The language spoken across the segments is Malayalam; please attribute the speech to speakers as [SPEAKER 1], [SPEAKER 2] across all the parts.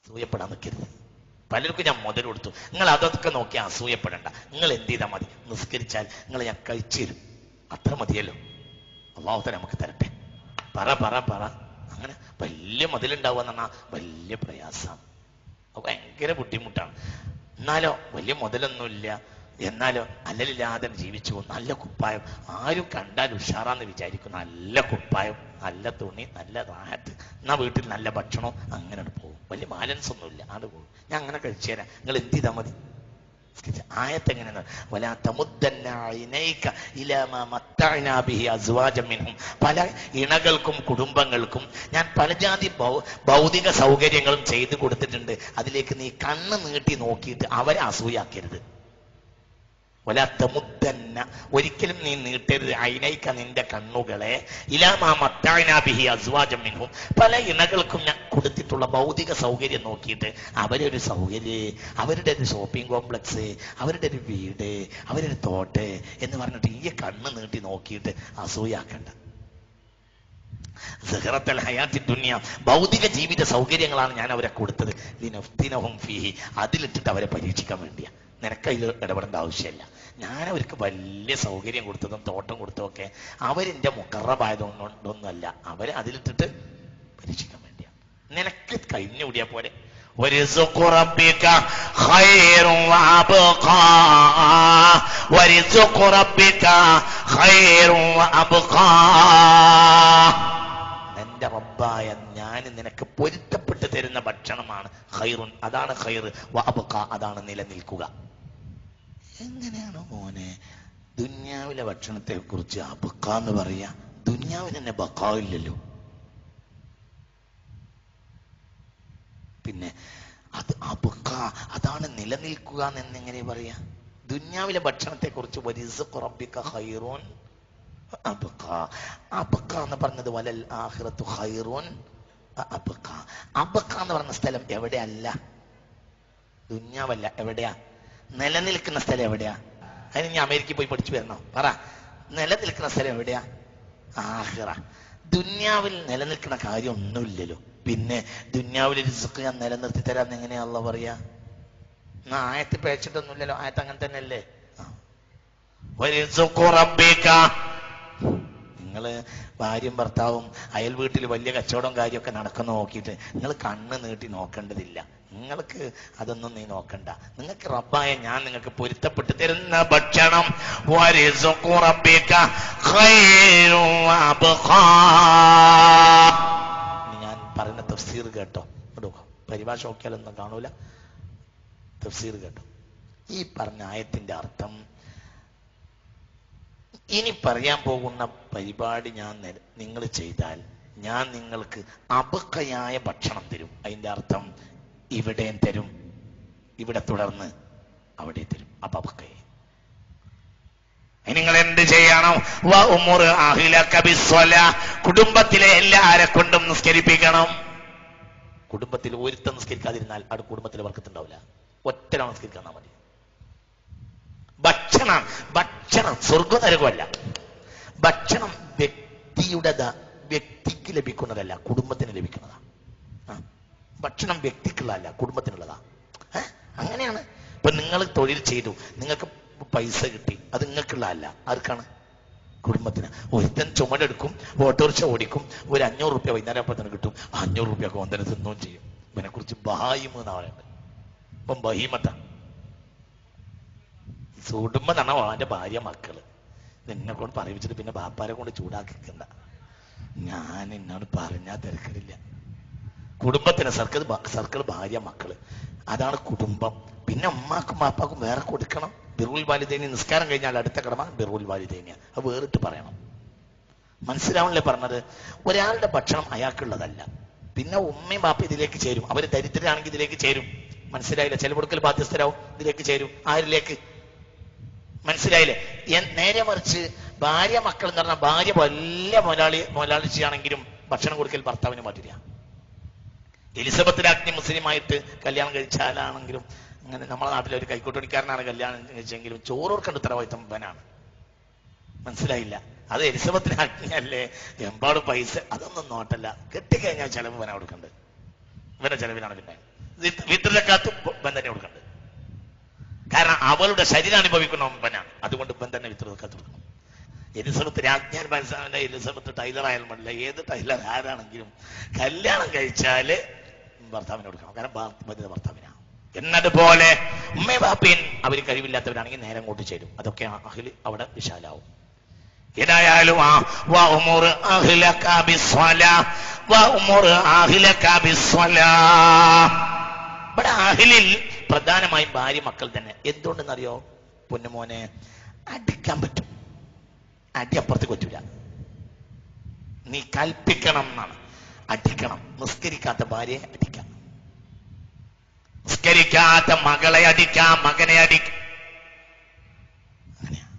[SPEAKER 1] അസൂയപ്പെടാൻ നിൽക്കരുത് പലർക്കും ഞാൻ മുതൽ കൊടുത്തു നിങ്ങൾ അതൊക്കെ നോക്കി അസൂയപ്പെടണ്ട നിങ്ങൾ എന്ത് ചെയ്താൽ മതി നിസ്കരിച്ചാൽ നിങ്ങൾ ഞാൻ കഴിച്ചു തരും അത്ര മതിയല്ലോ അള്ളാഹുത്തല നമുക്ക് തരട്ടെ പറ പറ പറ അങ്ങനെ വലിയ മതിലുണ്ടാവുക എന്ന് പറഞ്ഞാൽ വലിയ പ്രയാസമാണ് അത് ഭയങ്കര ബുദ്ധിമുട്ടാണ് എന്നാലോ വലിയ മുതലൊന്നുമില്ല എന്നാലോ അല്ലലില്ലാതെ ജീവിച്ചു പോകും നല്ല കുപ്പായം ആരും കണ്ടാൽ ഉഷാറാന്ന് വിചാരിക്കും നല്ല കുപ്പായം നല്ല തുണി നല്ല റാഹത്ത് എന്നാ വീട്ടിൽ നല്ല ഭക്ഷണം അങ്ങനെ പോകും വലിയ ബാലൻസ് ഒന്നുമില്ല അത് പോകും ഞാൻ അങ്ങനെ കഴിച്ചു തരാം നിങ്ങൾ എന്ത് ചെയ്താൽ മതി ആയത്ത് എങ്ങനെയാണ് വലാ തമുദ്ദന്ന ഐനൈക ഇലാ മാ മത്തഅനാ ബിഹി അസ്വാജം മിൻഹും പല ഇണകൾക്കും കുടുംബങ്ങൾക്കും ഞാൻ പല ജാതി ഭൗ- ഭൗതിക സൗകര്യങ്ങളും ചെയ്തു കൊടുത്തിട്ടുണ്ട് അതിലേക്ക് നീ കണ്ണ് നീട്ടി നോക്കിയിട്ട് അവരെ അസൂയാക്കരുത് വലാ തമുദ്ദന്ന ഒരിക്കലും നീ നീട്ടരുത് ഐനൈക്ക നിന്റെ കണ്ണുകളെ ഇലാമാ മത്തഅനാ ബിഹി അസ്വാജം മിൻഹും പല ഇണകൾക്കും ഞാൻ കൊടുത്തിട്ടുള്ള ഭൗതിക സൗകര്യം നോക്കിയിട്ട് അവരൊരു സൗകര്യം അവരുടെ ഒരു ഷോപ്പിംഗ് കോംപ്ലക്സ് അവരുടെ ഒരു വീട് അവരൊരു തോട്ട് എന്ന് പറഞ്ഞിട്ട് ഈ കണ്ണ് നീട്ടി നോക്കിയിട്ട് അസൂയാക്കണ്ട സഹറത്തൽ ഹയാത്തി ദുനിയ ഭൗതിക ജീവിത സൗകര്യങ്ങളാണ് ഞാൻ അവരെ കൊടുത്തത് ലിനഫ്തിനഹും ഫീഹി അതിലിട്ടിട്ട് അവരെ പരീക്ഷിക്കാൻ വേണ്ടിയാ നിനക്കതിൽ ഇടപെടേണ്ട ആവശ്യമില്ല ഞാൻ അവർക്ക് വലിയ സൗകര്യം കൊടുത്തതും തോട്ടം കൊടുത്തതും ഒക്കെ അവരെന്റെ മുക്കറബായതൊന്നൊന്നുമല്ല അവരെ അതിലിട്ടിട്ട് പരീക്ഷിക്കാൻ വേണ്ടിയാ നിനക്ക് കഴിഞ്ഞു കൂടിയാ പോലെ ورزق ربك خير وأبقى ورزق ربك خير وأبقى എന്റെ റബ്ബായ ഞാൻ നിനക്ക് പൊരുത്തപ്പെട്ട് തരുന്ന ഭക്ഷണമാണ് ഖൈറുൻ അതാണ് ഖൈർ വഅബ്ഖ അതാണ് നിലനിൽക്കുക എങ്ങനെയാണോ മോനെ ദുന്യാവിലെ ഭക്ഷണത്തെ കുറിച്ച് അബക്ക എന്ന് പറയാ ദുന്യാവിന് തന്നെ ബക്കാവില്ലല്ലോ പിന്നെ അത് അബക്ക അതാണ് നിലനിൽക്കുക എന്നെങ്ങനെ പറയാ ദുന്യാവിലെ ഭക്ഷണത്തെ കുറിച്ച് വരിസഖറബിക ഖൈറുൻ അബക്ക അബക്ക എന്ന് പറഞ്ഞത് വലൽ ആഖിറത്തു ഖൈറുൻ അബക്ക അബക്ക എന്ന് പറഞ്ഞ സ്ഥലം എവിടെയല്ല ദുന്യാവല്ല എവിടെയാ നിലനിൽക്കുന്ന സ്ഥലം എവിടെയാ അതിന് ഞാൻ അമേരിക്കയിൽ പോയി പഠിച്ചു വരണോ പറ നിലനിൽക്കുന്ന സ്ഥലം എവിടെയാ ആഹിറ ദുന്യാവിൽ നിലനിൽക്കുന്ന കാര്യം ഒന്നുമില്ലല്ലോ പിന്നെ ദുന്യാവിൽ റിസ്ക് ഞാൻ നിലനിർത്തി തരാന്ന് എങ്ങനെയാണല്ലോ പറയാ എന്നാ ആയത്ത് പേച്ചിട്ടൊന്നുമില്ലല്ലോ ആയത്ത് അങ്ങനെ തന്നെയല്ലേ ആ. വരിസുഖു റബ്ബിക. നിങ്ങള് ഭാര്യയും ഭർത്താവും അയൽ വീട്ടിൽ വലിയ കച്ചവടം കാര്യമൊക്കെ നടക്കുന്ന നോക്കിയിട്ട് നിങ്ങൾ കണ്ണ് നീട്ടി നോക്കേണ്ടതില്ല നിങ്ങൾക്ക് അതൊന്നും നീ നോക്കണ്ട നിങ്ങൾക്ക് റബ്ബായ ഞാൻ നിങ്ങൾക്ക് പൊരുത്തപ്പെട്ട് തരുന്ന ഭക്ഷണം വരിസുഖു റബ്ബിക ഖൈറു വഅബ്ഖാ. ഇനി ഞാൻ പറയുന്ന തഫ്സീർ കേട്ടോ കേട്ടോ പരിഭാഷ നോക്കിയാലൊന്നും കാണൂല തഫ്സീർ കേട്ടോ ഈ പറഞ്ഞ ആയത്തിന്റെ അർത്ഥം ഇനി പറയാൻ പോകുന്ന പരിപാടി ഞാൻ നിങ്ങൾ ചെയ്താൽ ഞാൻ നിങ്ങൾക്ക് അബക്കയായ ഭക്ഷണം തരും അതിന്റെ അർത്ഥം ഇവിടെയും തരും ഇവിടെ തുടർന്ന് അവിടെ തരും അപ്പൊ അബക്കയെ നിങ്ങൾ എന്ത് ചെയ്യണം വ ഉമുർ അഹ്ലക ബിസ്വല. കുടുംബത്തിലെ എല്ലാരെ കൊണ്ടും നിസ്കരിപ്പിക്കണം കുടുംബത്തിൽ ഒരുത്തം നിസ്കരിക്കാതിരുന്നാൽ അവിടെ കുടുംബത്തിൽ വർക്കത്തുണ്ടാവില്ല ഒറ്റ നിസ്കരിക്കാൻ മതി ഭക്ഷണം ഭക്ഷണം സ്വർഗനരകമല്ല ഭക്ഷണം വ്യക്തിയുടെ വ്യക്തിക്ക് ലഭിക്കുന്നതല്ല കുടുംബത്തിന് ലഭിക്കുന്നതാ ആ. ഭക്ഷണം വ്യക്തിക്കുള്ളതല്ല കുടുംബത്തിനുള്ളതാ ഏ? അങ്ങനെയാണ് ഇപ്പൊ നിങ്ങൾ തൊഴിൽ ചെയ്തു നിങ്ങൾക്ക് പൈസ കിട്ടി അത് നിങ്ങൾക്കുള്ളതല്ല ആർക്കാണ് കുടുംബത്തിന് ഒരുത്തൻ ചുമടെടുക്കും ഓട്ടോറിക്ഷ ഓടിക്കും ഒരു അഞ്ഞൂറ് റുപ്യ വൈകുന്നേരം അപ്പത്തിന് കിട്ടും ആ അഞ്ഞൂറ് റുപ്യ കോന്തനെ തിന്നുകയും ചെയ്യും ഇവനെ കുറിച്ച് ബഹായിമ് എന്നാ പറയുന്നത് ഇപ്പം ബഹീമത്ത കുടുംബം എന്നാണ് അവന്റെ ഭാര്യ മക്കള് നിന്നെ കൊണ്ട് പറയിപ്പിച്ചിട്ട് പിന്നെ ബാപ്പാരെ കൊണ്ട് ചൂടാക്കിക്കണ്ട ഞാൻ എന്നോട് പറഞ്ഞാൽ തിരക്കിടില്ല കുടുംബത്തിന് സർക്കിൾ സർക്കിൾ ഭാര്യ മക്കള് അതാണ് കുടുംബം പിന്നെ ഉമ്മാക്കും ബാപ്പാക്കും വേറെ കൊടുക്കണം ബിറുൽ വാലിദേനി നിസ്കാരം കഴിഞ്ഞാൽ അടുത്ത കടമ ബിറുൽ വാലിദേനിയ അത് വേറിട്ട് പറയണം മനസ്സിലാവണല്ലേ പറഞ്ഞത് ഒരാളുടെ ഭക്ഷണം അയാൾക്കുള്ളതല്ല പിന്നെ ഉമ്മയും ബാപ്പ ഇതിലേക്ക് ചേരും അവര് ദരിദ്രരാണെങ്കിൽ ഇതിലേക്ക് ചേരും മനസ്സിലായില്ല ചില കൊടുക്കൽ ബാധ്യസ്ഥരാവും ഇതിലേക്ക് ചേരും ആരിലേക്ക് മനസ്സിലായില്ലേ എൻ- നേരെ മറിച്ച് ഭാര്യ മക്കൾ എന്ന് പറഞ്ഞാൽ ഭാര്യ വലിയ മുതലാളി മുതലാളിച്ചാണെങ്കിലും ഭക്ഷണം കൊടുക്കൽ ഭർത്താവിന് പറ്റില്ല എലിസബത്ത് രാജ്ഞി മുസ്ലിമായിട്ട് കല്യാണം കഴിച്ചാലാണെങ്കിലും അങ്ങനെ നമ്മളെ നാട്ടിലെ ഒരു കൈക്കോട്ടണിക്കാരനാണ് കല്യാണം കഴിച്ചെങ്കിലും ചോറ് കൊടുക്കേണ്ട ഉത്തരവാദിത്തം ഇവനാണ് മനസ്സിലായില്ല അത് എലിസബത്ത് രാജ്ഞിയല്ലേ എമ്പാട് പൈസ അതൊന്നും നോട്ടല്ല കെട്ടിക്കഴിഞ്ഞാൽ ചെലവ് ഇവനാ കൊടുക്കണ്ടത് ഇവന്റെ ചെലവിലാണ് പിന്നെ വിത്തലക്കാത്ത് ഇവൻ തന്നെ കൊടുക്കണ്ട് കാരണം അവളുടെ ശരീരം അനുഭവിക്കുന്ന ഒമ്പനാണ് അതുകൊണ്ട് ഇവൻ തന്നെ വിത്തലക്കാത്ത് കൊടുക്കണം എലിസബത്ത് രാജ്ഞാൻ മനസ്സിലാവില്ല എലിസബത്ത് ടൈലർ ആയാലും പാടില്ല ഏത് ടൈലർ ആരാണെങ്കിലും കല്യാണം കഴിച്ചാല് ഭർത്താവിന് കൊടുക്കണം കാരണം ബാധ്യത ഭർത്താവിനാണ് എന്നതുപോലെ ഉമ്മ ബാപ്പയും അവർ കഴിവില്ലാത്തവരാണെങ്കിൽ നേരം കൊണ്ട് ചേരും അതൊക്കെ അഖില് അവിടെ വിശാലാവും ഏതായാലും ആ വഉമുർ അഹ്ലക ബിസ്സലാ വഉമുർ അഹ്ലക ബിസ്സലാ ഇവിടെ അഹ്ലിൽ പ്രധാനമായും ഭാര്യ മക്കൾ തന്നെ എന്തുകൊണ്ടെന്നറിയോ പൊന്നുമോനെ അടിക്കാൻ പറ്റും അടി അപ്പുറത്തേക്ക് പറ്റൂല നീ കൽപ്പിക്കണം എന്നാണ് അടിക്കണം നിസ്കരിക്കാത്ത ഭാര്യയെ അടിക്കാം നിസ്കരിക്കാത്ത മകളെ അടിക്കാം മകനെ അടിക്കാം അങ്ങനെയാ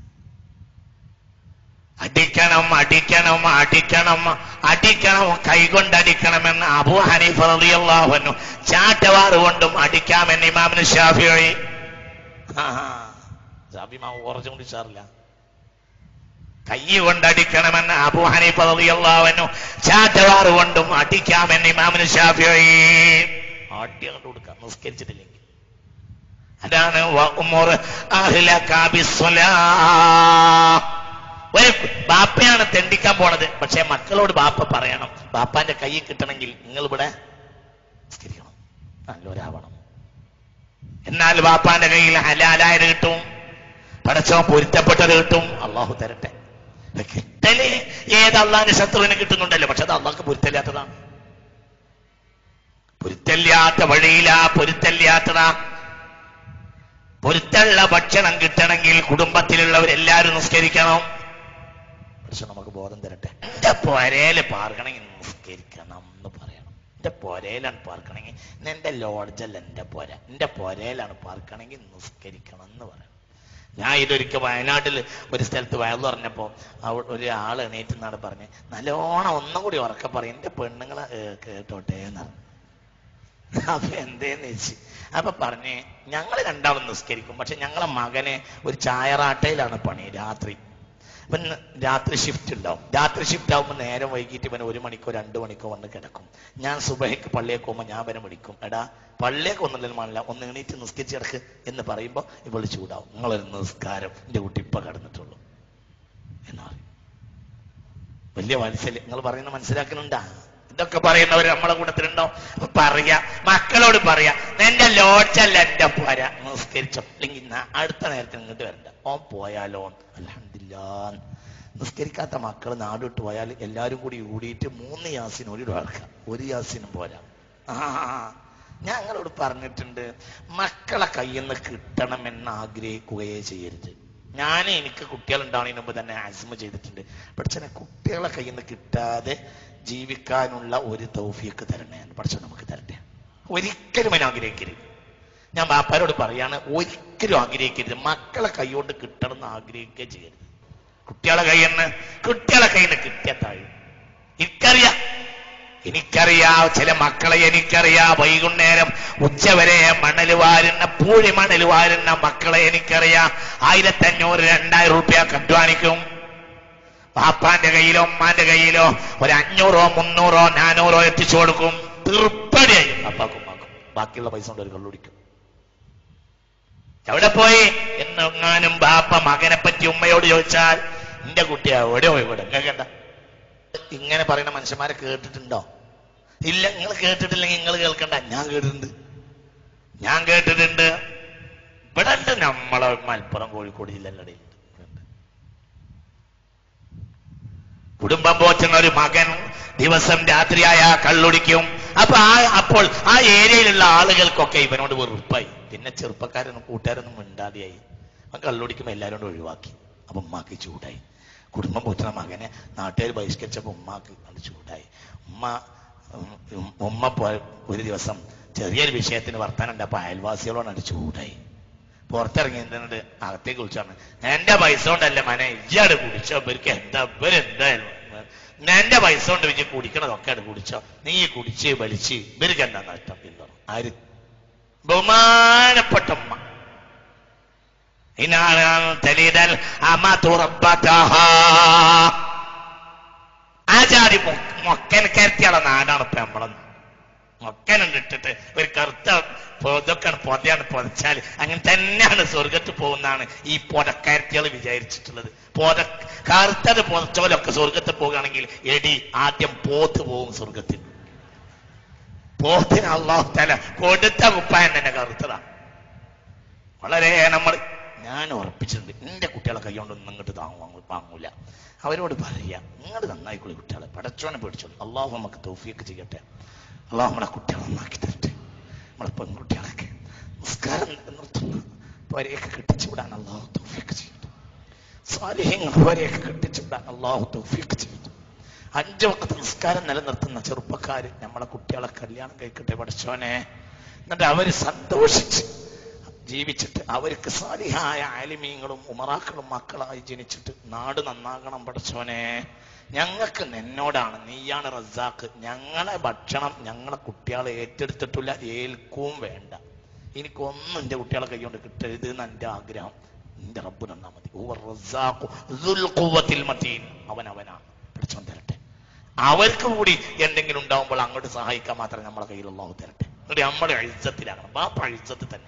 [SPEAKER 1] അടിക്കണം അടിക്കണം അടിക്കണം അടിക്കണം കൈകൊണ്ട് അടിക്കണമെന്ന് അബൂ ഹനീഫ് റളിയല്ലാഹു അൻഹു ചാട്ടവാറ് കൊണ്ടും അടിക്കാമെന്ന് ഇമാമിന് ഷാഫിഈ ഷാഫി മാവ് കുറച്ചും കൂടി സാറില്ല കൈ കൊണ്ട് അടിക്കണമെന്ന് അബൂ ഹനീഫ് റളിയല്ലാഹു അൻഹു ചാട്ടവാറ് കൊണ്ടും അടിക്കാമെന്ന് ഇമാമിന് ഷാഫിഈ ആട്ടി അങ്ങോട്ട് കൊടുക്കാം നിസ്കരിച്ചിട്ടില്ലെങ്കിൽ അതാണ് വഉമുർ അഹ്ലക ബിസ്സലാ ഒരു ബാപ്പയാണ് തെണ്ടിക്കാൻ പോണത് പക്ഷെ മക്കളോട് ബാപ്പ പറയണം ബാപ്പാന്റെ കൈ കിട്ടണമെങ്കിൽ നിങ്ങൾ ഇവിടെ നിസ്കരിക്കണം നല്ലൊരാവണം എന്നാൽ ബാപ്പാന്റെ കയ്യിൽ ഹലാലായത് കിട്ടും പടച്ചോ പൊരുത്തപ്പെട്ടത് കിട്ടും അള്ളാഹു തരട്ടെ കിട്ടല് ഏത് അള്ളാന്റെ ശത്രുവിന് കിട്ടുന്നുണ്ടല്ലോ പക്ഷെ അത് അള്ളാഹ്ക്ക് പൊരുത്തല്ലാത്തതാണ് പൊരുത്തല്ലാത്ത വഴിയിലാ പൊരുത്തല്ലാത്തതാ പൊരുത്തുള്ള ഭക്ഷണം കിട്ടണമെങ്കിൽ കുടുംബത്തിലുള്ളവരെല്ലാരും നിസ്കരിക്കണം പക്ഷെ നമുക്ക് ബോധം തരട്ടെ എന്റെ പൊരയില് പാർക്കണമെങ്കിൽ നിസ്കരിക്കണം എന്ന് പറയണം എന്റെ പൊരയിലാണ് പാർക്കണമെങ്കിൽ എന്റെ ലോഡ്ജല്ല എന്റെ പൊര എന്റെ പൊരയിലാണ് പാർക്കണമെങ്കിൽ നിസ്കരിക്കണം എന്ന് പറയണം ഞാൻ ഇതൊരിക്കൽ വയനാട്ടിൽ ഒരു സ്ഥലത്ത് വയലു പറഞ്ഞപ്പോ അവിടെ ഒരു ആൾ എണീറ്റ് എന്നാണ് പറഞ്ഞ് നല്ലോണം ഒന്നും കൂടി ഉറക്കെ പറയും എന്റെ പെണ്ണുങ്ങളെ ഏ, കേട്ടോട്ടെ എന്ന് പറഞ്ഞു അപ്പൊ എന്തേന്ന് വെച്ച് അപ്പൊ പറഞ്ഞ് ഞങ്ങൾ രണ്ടാളും നിസ്കരിക്കും പക്ഷെ ഞങ്ങളെ മകനെ ഒരു ചായറാട്ടയിലാണ് പണി രാത്രി ഇവൻ രാത്രി ഷിഫ്റ്റ് ഉണ്ടാവും രാത്രി ഷിഫ്റ്റ് ആകുമ്പോൾ നേരം വൈകിട്ട് ഇവൻ ഒരു മണിക്കോ രണ്ട് മണിക്കോ വന്ന് കിടക്കും ഞാൻ സുബഹയ്ക്ക് പള്ളിയേക്ക് പോകുമ്പോൾ ഞാൻ വരെ വിളിക്കും എടാ പള്ളിയേക്ക് ഒന്നുമില്ല മാണില്ല ഒന്ന് എണീറ്റ് നിസ്കരിച്ച് കിടക്ക് എന്ന് പറയുമ്പോൾ ഇവള് ചൂടാവും നിങ്ങളൊരു നിസ്കാരം എന്റെ കുട്ടി ഇപ്പൊ കടന്നിട്ടുള്ളൂ എന്ന് പറയും വലിയ വാത്സല്യം നിങ്ങൾ പറയുന്നത് മനസ്സിലാക്കുന്നുണ്ടാ ഇതൊക്കെ പറയുന്നവർ നമ്മളെ കൂട്ടത്തിലുണ്ടോ അപ്പൊ പറയാ മക്കളോട് പറയാ എന്റെ ലോഡ്ജല്ല എന്റെ പോര നിസ്കരിച്ചോ അല്ലെങ്കിൽ നാ- അടുത്ത നേരത്തിന് ഇങ്ങോട്ട് വരണ്ട ഓൻ പോയാലോ അലഹമില്ലാ നിസ്കരിക്കാത്ത മക്കൾ നാട് വിട്ട് പോയാൽ എല്ലാരും കൂടി കൂടിയിട്ട് മൂന്ന് യാസിന് ഒരു ആൾക്കാം ഒരു യാസിനും പോരാ ആ ഞാൻ നിങ്ങളോട് പറഞ്ഞിട്ടുണ്ട് മക്കളെ കയ്യിൽ നിന്ന് കിട്ടണമെന്ന് ആഗ്രഹിക്കുകയേ ചെയ്യരുത് ഞാൻ എനിക്ക് കുട്ടികൾ ഉണ്ടാവുന്നതിന് മുമ്പ് തന്നെ ആസ്മ ചെയ്തിട്ടുണ്ട് പഠിച്ചനെ കുട്ടികളെ കയ്യിൽ നിന്ന് കിട്ടാതെ ജീവിക്കാനുള്ള ഒരു തൗഫിയൊക്കെ തരണേ പഠിച്ച നമുക്ക് തരട്ടെ ഒരിക്കലും അതിനെ ആഗ്രഹിക്കരുത് ഞാൻ ബാപ്പാരോട് പറയാണ് ഒരിക്കലും ആഗ്രഹിക്കരുത് മക്കളെ കൈകൊണ്ട് കിട്ടണം എന്ന് ആഗ്രഹിക്കുക ചെയ്യരുത് കുട്ടികളെ കയ്യിൽ നിന്ന് കുട്ടികളെ കയ്യിൽ നിന്ന് കിട്ടിയ താഴും എനിക്കറിയാം എനിക്കറിയാം ചില മക്കളെ എനിക്കറിയാം വൈകുന്നേരം ഉച്ചവരെ മണൽ വാരുന്ന പൂഴി മണൽ വാരുന്ന മക്കളെ എനിക്കറിയാം ആയിരത്തി അഞ്ഞൂറ് രണ്ടായിരം റുപ്യ കഡ്വാനിക്കും പാപ്പാന്റെ കയ്യിലോ ഉമ്മാന്റെ കയ്യിലോ ഒരു അഞ്ഞൂറോ മുന്നൂറോ നാനൂറോ എത്തിച്ചു കൊടുക്കും തീർപ്പടിയായി പാപ്പാക്കും ഉമ്മാക്കും ബാക്കിയുള്ള പൈസ കൊണ്ട് ഒരു കള്ളുടിക്കും എവിടെ പോയി എന്നെങ്ങാനും ബാപ്പ മകനെ പറ്റി ഉമ്മയോട് ചോദിച്ചാൽ എന്റെ കുട്ടി എവിടെ പോയി ഇവിടെ കേൾക്കണ്ട ഇങ്ങനെ പറയുന്ന മനുഷ്യന്മാരെ കേട്ടിട്ടുണ്ടോ ഇല്ല നിങ്ങൾ കേട്ടിട്ടില്ലെങ്കിൽ നിങ്ങൾ കേൾക്കണ്ട ഞാൻ കേട്ടിട്ടുണ്ട് ഞാൻ കേട്ടിട്ടുണ്ട് ഇവിടെ ഉണ്ട് നമ്മളെ മലപ്പുറം കോഴിക്കോട് ജില്ലയുടെ കുടുംബം പോറ്റുന്ന ഒരു മകൻ ദിവസം രാത്രിയായ കള്ളുടിക്കും അപ്പൊ ആ അപ്പോൾ ആ ഏരിയയിലുള്ള ആളുകൾക്കൊക്കെ ഇവനോട് വെറുപ്പായി പിന്നെ ചെറുപ്പക്കാരൊന്നും കൂട്ടുകാരൊന്നും മിണ്ടാതെയായി അവൻ കള്ളുടിക്കുമ്പോൾ എല്ലാവരും കൂടെ ഒഴിവാക്കി അപ്പൊ ഉമ്മാക്ക് ചൂടായി കുടുംബം പോറ്റുന്ന മകനെ നാട്ടുകാർ ബഹിഷ്കരിച്ചപ്പോ ഉമ്മാക്ക് അത് ചൂടായി ഉമ്മ ഉം, ഉം, ഉമ്മ പോ- ഒരു ദിവസം ചെറിയൊരു വിഷയത്തിന് വർത്താനം ഉണ്ട് അപ്പൊ അയൽവാസികളോടാണ് ചൂടായി പുറത്തിറങ്ങി എന്തുണ്ട് അകത്തേക്ക് വിളിച്ചാണ് എന്റെ പൈസ കൊണ്ടല്ല മനെ ഇയാട് കുടിച്ചോ ഇവർക്ക് എന്താ ഇവരെന്തായാലും എന്റെ പൈസ കൊണ്ട് വെച്ച് കുടിക്കണതൊക്കെ ആണ് കുടിച്ചോ നീ കുടിച്ച് വലിച്ച് ഇവർക്ക് എന്താ നഷ്ടം ഇല്ല ആര് ബഹുമാനപ്പെട്ട ഉമ്മ ഇനാണ് തലീതൽ അമ തുറപ്പതഹാ ആ ജാതി മൊക്കൻ കയറ്റിയുള്ള നാടാണ് ഇപ്പൊ നമ്മളെ ഒക്കെ ഇട്ടിട്ട് ഒരു കറുത്ത പൊതൊക്കെ പൊതയാണ് പൊതച്ചാൽ അങ്ങനെ തന്നെയാണ് സ്വർഗത്ത് പോകുന്നതാണ് ഈ പൊതക്കാരത്തികൾ വിചാരിച്ചിട്ടുള്ളത് പൊത കറുത്തത് പൊതച്ചോലൊക്കെ സ്വർഗത്ത് പോകുകയാണെങ്കിൽ എടി ആദ്യം പോത്ത് പോകും സ്വർഗത്തിൽ പോത്തിന് അള്ളാഹു തല കൊടുത്ത കുപ്പായം തന്നെ കറുത്തതാണ് വളരെ നമ്മൾ ഞാൻ ഉറപ്പിച്ചിട്ടുണ്ട് എന്റെ കുട്ടികളെ കൈകൊണ്ടൊന്നും ഇങ്ങോട്ട് താങ്ങും വാങ്ങൂല അവരോട് പറയാ നിങ്ങൾ നന്നായിക്കോളി കുട്ടികളെ പടച്ചോനെ പേടിച്ചോളൂ അള്ളാഹു നമുക്ക് തോഫിയൊക്കെ ചെയ്യട്ടെ അള്ളാഹു നമ്മളെ കുട്ടികളെ നന്നാക്കി തരട്ടെ നമ്മളെ പെൺകുട്ടികളൊക്കെ നിസ്കാരം നിർത്തുന്ന വരെയൊക്കെ കെട്ടിച്ചുവിടാൻ അള്ളാഹു തോഫിയൊക്കെ ചെയ്യട്ടെ സ്വാലിഹ്യങ്ങൾ വരെയൊക്കെ കെട്ടിച്ചുവിടാൻ അള്ളാഹു തോഫിയൊക്കെ ചെയ്യട്ടെ അഞ്ചു വക്കത്ത് നിസ്കാരം നിലനിർത്തുന്ന ചെറുപ്പക്കാര് നമ്മളെ കുട്ടികളെ കല്യാണം കഴിക്കട്ടെ പഠിച്ചോനെ എന്നിട്ട് അവര് സന്തോഷിച്ച് ജീവിച്ചിട്ട് അവർക്ക് സാലിഹായ ആലിമീങ്ങളും ഉമറാക്കളും മക്കളായി ജനിച്ചിട്ട് നാട് നന്നാകണം പഠിച്ചോനെ ഞങ്ങൾക്ക് നിന്നോടാണ് നീയാണ് റസാക്ക് ഞങ്ങളെ ഭക്ഷണം ഞങ്ങളെ കുട്ടികളെ ഏറ്റെടുത്തിട്ടില്ല ഏൽക്കും വേണ്ട എനിക്കൊന്നും എന്റെ കുട്ടികളെ കൈകൊണ്ട് കിട്ടരുത് എന്ന് എന്റെ ആഗ്രഹം എന്റെ റബ്ബ് നന്നാ മതി ഹുവർ റസ്സാഖു ദുൽ ഖുവ്വത്തിൽ മതീൻ അവൻ അവനാണ് പഠിച്ചോൻ തരട്ടെ അവർക്ക് കൂടി എന്തെങ്കിലും ഉണ്ടാവുമ്പോൾ അങ്ങോട്ട് സഹായിക്കാൻ മാത്രം നമ്മളെ കയ്യിലുള്ള തരട്ടെ എന്നിട്ട് നമ്മുടെ അഴിച്ചത്തിലാകണം ബാപ്പ അഴിച്ചത്തിൽ തന്നെ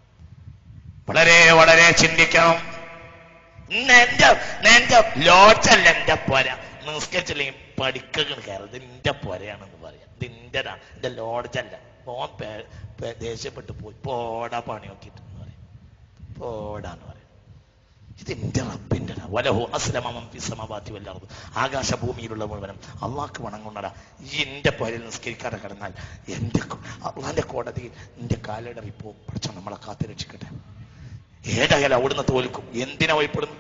[SPEAKER 1] വളരെ വളരെ ചിന്തിക്കണം ഇന്ന് എന്റെ എന്റെ ലോഡ്ജല്ല എന്റെ പോര നിസ്കരിച്ചില്ലെങ്കിൽ പഠിക്കണം കയറും ഇത് എന്റെ പോരയാണെന്ന് പറയാം ഇത് എന്റെതാണ് എന്റെ ലോഡ്ജല്ല ഓൻ പേ- പേ- ദേഷ്യപ്പെട്ട് പോയി പോടാ പണി നോക്കിയിട്ട് എന്ന് പറയും പോടാന്ന് പറയും ഇത് എന്റെ റബ്ബിന്റെ വലഹു അസ്ലമം ഫിസമവാതി വല്ലർദ് ആകാശ ഭൂമിയിലുള്ള മുഴുവനും അള്ളാഹ്ക്ക് വണങ്ങുന്നടാ ഈ എന്റെ പോരിൽ നിസ്കരിക്കാതെ കിടന്നാൽ എന്റെ കോ- അള്ളാന്റെ കോടതിയിൽ എന്റെ കാലിടറി പോകും പഠിച്ചോ നമ്മളെ കാത്തു രക്ഷിക്കട്ടെ ഏതായാലും അവിടുന്ന് തോൽക്കും എന്തിനാ ഭയപ്പെടുന്നു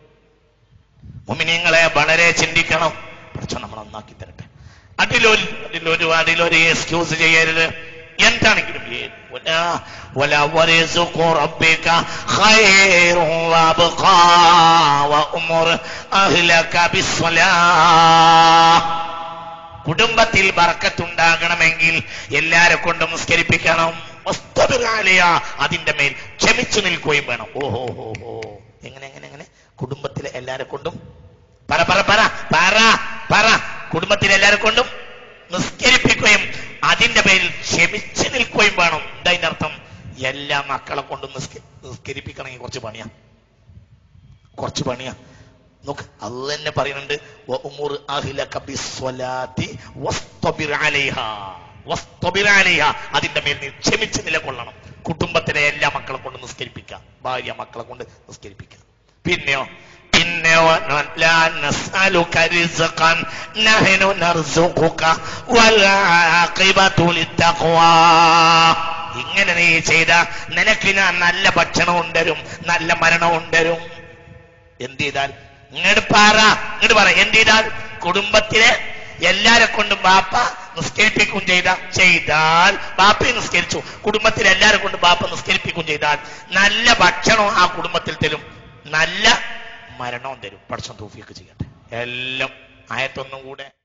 [SPEAKER 1] മുമിനിങ്ങളെ വളരെ ചിന്തിക്കണം പഠിച്ചോ നമ്മൾ നന്നാക്കി തരട്ടെ അതിലൊരു അതിലൊരു അതിലൊരു എക്സ്ക്യൂസ് ചെയ്യരുത് എന്താണെങ്കിലും ഏ- വലാ- വലാ വറിസുഖു റബ്ബിക ഖൈറുൻ വഅബ്ഖാ വഅ്മുർ അഹ്ലക ബിസ്സലാഹ് കുടുംബത്തിൽ ബർക്കത്തുണ്ടാകണമെങ്കിൽ എല്ലാരെ കൊണ്ടും നിസ്കരിപ്പിക്കണം വസ്തബിർ അലയ. അതിന്റെ മേൽ ക്ഷമിച്ചു നിൽക്കുകയും വേണം ഓഹോ ഹോ ഹോ എങ്ങനെ എങ്ങനെ എങ്ങനെ കുടുംബത്തിലെ എല്ലാരെ കൊണ്ടും പറ പറ പറ പറ പറ കുടുംബത്തിലെ എല്ലാരെ കൊണ്ടും നിസ്കരിപ്പിക്കുകയും അതിന്റെ പേരിൽ ക്ഷമിച്ചു നിൽക്കുകയും വേണം എന്താ അതിന്റെ അർത്ഥം എല്ലാ മക്കളെ കൊണ്ടും നിസ്ക- നിസ്കരിപ്പിക്കണമെങ്കിൽ കുറച്ച് പണിയാ കുറച്ച് പണിയാ നോക്ക് അല്ല തന്നെ പറയുന്നുണ്ട് വഅ്മുർ അഹ്ലക ബിസ്സലാത്തി വസ്തബിർ അലൈഹാ വസ്തബിർ അലൈഹാ അതിന്റെ മേൽ നീ ക്ഷമിച്ച് നിലകൊള്ളണം കുടുംബത്തിലെ എല്ലാ മക്കളെ കൊണ്ട് നിസ്കരിപ്പിക്കാം ഭാര്യ മക്കളെ കൊണ്ട് നിസ്കരിപ്പിക്കാം പിന്നെയോ പിന്നെ വ- ലാ നസ്അലുക റിസ്ഖൻ നഹ്നു നർസുഖുക വൽ ആഖിബതു ലിത്തഖ്വാ ഇങ്ങനെ നീ ചെയ്ത നിനക്ക് ഞാൻ നല്ല ഭക്ഷണവും തരും നല്ല മരണവും തരും എന്ത് ചെയ്താൽ ഇങ്ങോട്ട് പറ ഇങ്ങോട്ട് പറ എന്ത് ചെയ്താൽ കുടുംബത്തിലെ എല്ലാരെ കൊണ്ടും ബാപ്പ നിസ്കരിപ്പിക്കും ചെയ്ത ചെയ്താൽ ബാപ്പയെ നിസ്കരിച്ചു കുടുംബത്തിലെ എല്ലാരെ കൊണ്ടും ബാപ്പ നിസ്കരിപ്പിക്കും ചെയ്താൽ നല്ല ഭക്ഷണം ആ കുടുംബത്തിൽ തരും നല്ല മരണവും തരും പഠിച്ചം തൂഫിയൊക്കെ ചെയ്യട്ടെ എല്ലാം ആയത്തൊന്നും കൂടെ